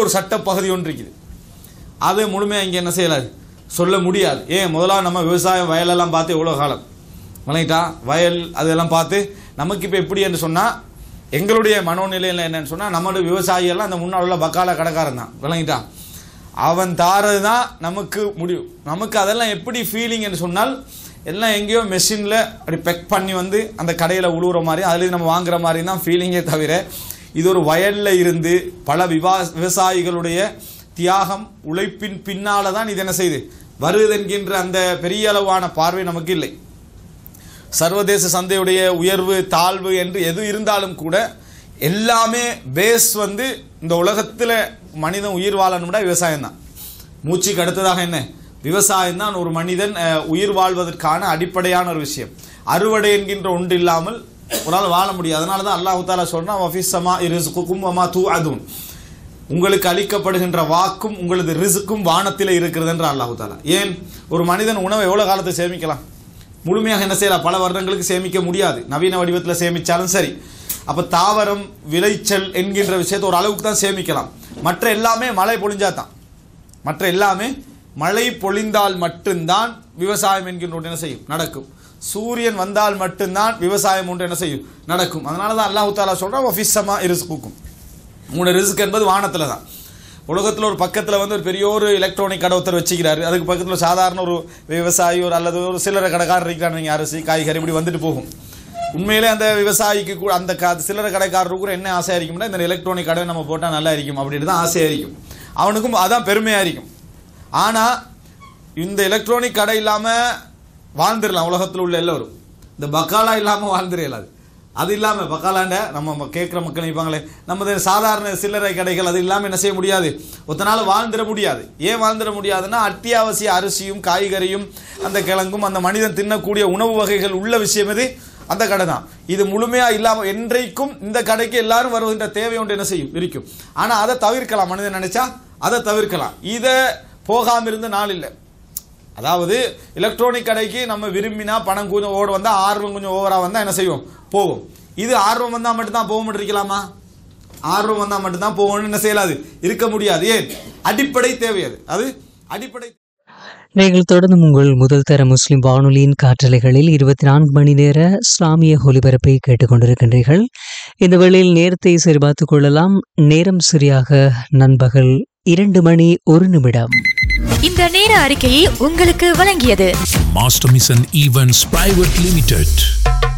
ஒரு சட்ட பகுதி ஒன்று இருக்குது அது முழுமையாக இங்கே என்ன செய்யலாது சொல்ல முடியாது ஏன் முதல்ல நம்ம விவசாயம் வயலெல்லாம் பார்த்து எவ்வளோ காலம் விளங்கிட்டா வயல் அதெல்லாம் பார்த்து நமக்கு இப்போ எப்படி என்று சொன்னால் எங்களுடைய மனோநிலையில் என்னன்னு சொன்னால் நம்மளுடைய விவசாயிகள்லாம் அந்த முன்னால் உள்ள பக்கால கடைக்காரன் தான் விளங்கிட்டா அவன் தாரது தான் நமக்கு முடியும் நமக்கு அதெல்லாம் எப்படி ஃபீலிங் என்று சொன்னால் எல்லாம் எங்கேயோ மெஷினில் அப்படி பெக் பண்ணி வந்து அந்த கடையில் உழுவுற மாதிரி அதுலேருந்து நம்ம வாங்குற மாதிரி தான் ஃபீலிங்கே தவிர இது ஒரு வயலில் இருந்து பல விவா விவசாயிகளுடைய தியாகம் உழைப்பின் பின்னால தான் இது என்ன செய்யுது வருது என்கின்ற அந்த பெரிய அளவான பார்வை நமக்கு இல்லை சர்வதேச சந்தையுடைய உயர்வு தாழ்வு என்று எது இருந்தாலும் கூட எல்லாமே பேஸ் வந்து இந்த உலகத்தில் மனிதன் உயிர் வாழணும்னா விவசாயம் தான் மூச்சுக்கு அடுத்ததாக என்ன விவசாயம் தான் ஒரு மனிதன் அஹ், உயிர் வாழ்வதற்கான அடிப்படையான ஒரு விஷயம் அறுவடை என்கின்ற ஒன்று இல்லாமல் ஒரு ஆள் வாழ முடியாது அதனால தான் அல்லாஹு தாலா சொல்றான் வஃபிஸ்ஸமா இரிஸ்குக்கும் வமா தூஅதுன் உங்களுக்கு அளிக்கப்படுகின்ற வாக்கும் உங்களது ரிசுக்கும் வானத்தில் இருக்கிறது என்று அல்லாஹு தாலா ஏன் ஒரு மனிதன் உணவை எவ்வளவு காலத்தை சேமிக்கலாம் முழுமையாக என்ன செய்யலாம் பல வருடங்களுக்கு சேமிக்க முடியாது நவீன வடிவத்தில் சேமிச்சாலும் சரி அப்ப தாவரம் விளைச்சல் என்கின்ற விஷயத்தை ஒரு அளவுக்கு தான் சேமிக்கலாம் மற்ற எல்லாமே மழை பொழிஞ்சா தான் மற்ற எல்லாமே மழை பொழிந்தால் மட்டும்தான் விவசாயம் என்கின்ற ஒன்று என்ன செய்யும் நடக்கும் சூரியன் வந்தால் மட்டும்தான் விவசாயம் ஒன்று என்ன செய்யும் நடக்கும் அதனால தான் அல்லாஹு தாலா சொல்றான் ஒஃபிஸ்ஸமா இரிஸ்குக்கும் உங்களோட ரிஸ்க் என்பது வானத்தில் தான் உலகத்தில் ஒரு பக்கத்தில் வந்து ஒரு பெரிய ஒரு எலக்ட்ரானிக் கடை ஒருத்தர் வச்சுக்கிறாரு அதுக்கு பக்கத்தில் சாதாரண ஒரு விவசாயி ஒரு அல்லது ஒரு சில்லறை கடைக்காரர் இருக்கிறாங்க நீங்கள் அரிசி காய்கறி இப்படி வந்துட்டு போகும் உண்மையிலே அந்த விவசாயிக்கு கூட அந்த கா சில்லறை கடைக்காரருக்கு கூட என்ன ஆசையாக இருக்கும்னா இந்த எலக்ட்ரானிக் கடை நம்ம போட்டால் நல்லா இருக்கும் அப்படின்னு தான் ஆசையாக இருக்கும் அவனுக்கும் அதான் பெருமையாக இருக்கும் ஆனால் இந்த எலக்ட்ரானிக் கடை இல்லாமல் வாழ்ந்துடலாம் உலகத்தில் உள்ள எல்லோரும் இந்த பக்காலா இல்லாமல் வாழ்ந்துட இயலாது அது இல்லாமல் பக்காலாண்ட நம்ம கேட்குற மக்கள் நினைப்பாங்களே நமது சாதாரண சில்லறை கடைகள் அது இல்லாமல் என்ன செய்ய முடியாது ஒத்தனால வாழ்ந்துட முடியாது ஏன் வாழ்ந்துட முடியாதுன்னா அத்தியாவசிய அரிசியும் காய்கறியும் அந்த கிழங்கும் அந்த மனிதன் தின்னக்கூடிய உணவு வகைகள் உள்ள விஷயம் எது அந்த கடை தான் இது முழுமையா இல்லாம என்றைக்கும் இந்த கடைக்கு எல்லாரும் வருகின்ற தேவை ஒன்று என்ன செய்யும் இருக்கும் ஆனா அதை தவிர்க்கலாம் மனிதன் நினைச்சா அதை தவிர்க்கலாம் இதை போகாம இருந்த நாள் இல்லை அதாவது எலக்ட்ரானிக் கடைக்கு நம்ம விரும்பினா பணம் கொஞ்சம் ஓட வந்தா ஆர்வம் கொஞ்சம் ஓவரா வந்தா என்ன செய்வோம் போகும் இது ஆர்வம் வந்தா மட்டும்தான் போக இருக்கலாமா ஆர்வம் வந்தா மட்டும்தான் போகணும்னு என்ன செய்யலாது இருக்க முடியாது ஏன் அடிப்படை தேவை அது அது அடிப்படை நீங்கள் தொடர்ந்து உங்கள் முதல் தர முஸ்லிம் வானொலியின் காற்றலைகளில் இருபத்தி நான்கு மணி நேர இஸ்லாமிய ஒலிபரப்பை கேட்டுக்கொண்டிருக்கின்றீர்கள் இந்த வேளையில் நேரத்தை சரிபார்த்துக் கொள்ளலாம் நேரம் சரியாக நண்பகல் இரண்டு மணி ஒரு நிமிடம் இந்த நேர அறிக்கையை உங்களுக்கு வழங்கியது Master Mission Events Private Limited.